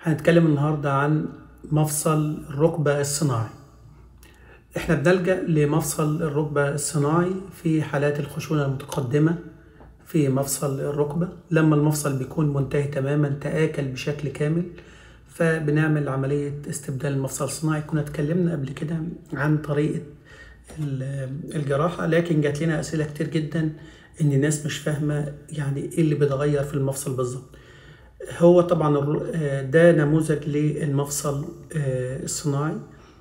هنتكلم النهاردة عن مفصل الركبة الصناعي احنا بنلجأ لمفصل الركبة الصناعي في حالات الخشونة المتقدمة في مفصل الركبة لما المفصل بيكون منتهي تماما تآكل بشكل كامل فبنعمل عملية استبدال المفصل الصناعي كنا اتكلمنا قبل كده عن طريقة الجراحة لكن جات لنا أسئلة كتير جدا إن الناس مش فاهمة يعني إيه اللي بيتغير في المفصل بالظبط هو طبعا ده نموذج للمفصل الصناعي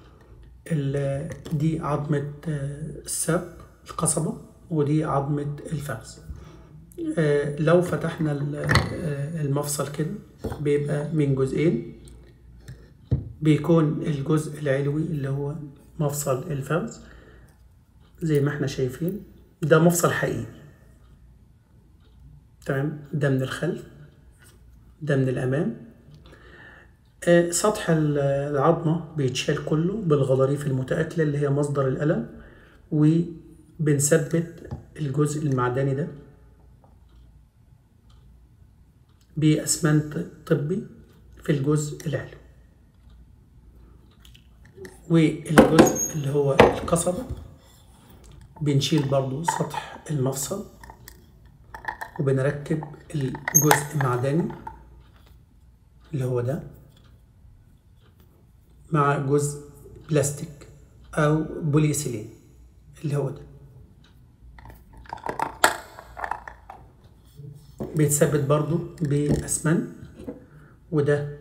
دي عظمة الساق القصبة ودي عظمة الفخذ لو فتحنا المفصل كده بيبقى من جزئين بيكون الجزء العلوي اللي هو مفصل الفخذ زي ما احنا شايفين ده مفصل حقيقي تمام ده من الخلف ده من الأمام آه سطح العظمة بيتشال كله بالغضاريف المتآكلة اللي هي مصدر الألم وبنثبت الجزء المعدني ده بأسمنت طبي في الجزء العلوي والجزء اللي هو القصبة بنشيل برضو سطح المفصل وبنركب الجزء المعدني اللي هو ده مع جزء بلاستيك او بوليسيلين اللي هو ده بيتثبت برضو بأسمنت وده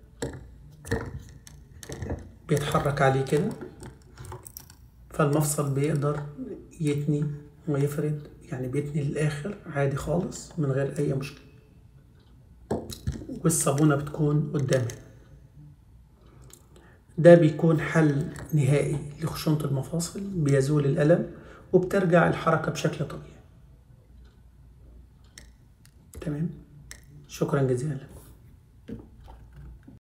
بيتحرك عليه كده فالمفصل بيقدر يتني ويفرد يعني بيتني للآخر عادي خالص من غير أي مشكلة والصابونة بتكون قدامنا ده بيكون حل نهائي لخشونة المفاصل بيزول الألم وبترجع الحركة بشكل طبيعي تمام شكرا جزيلا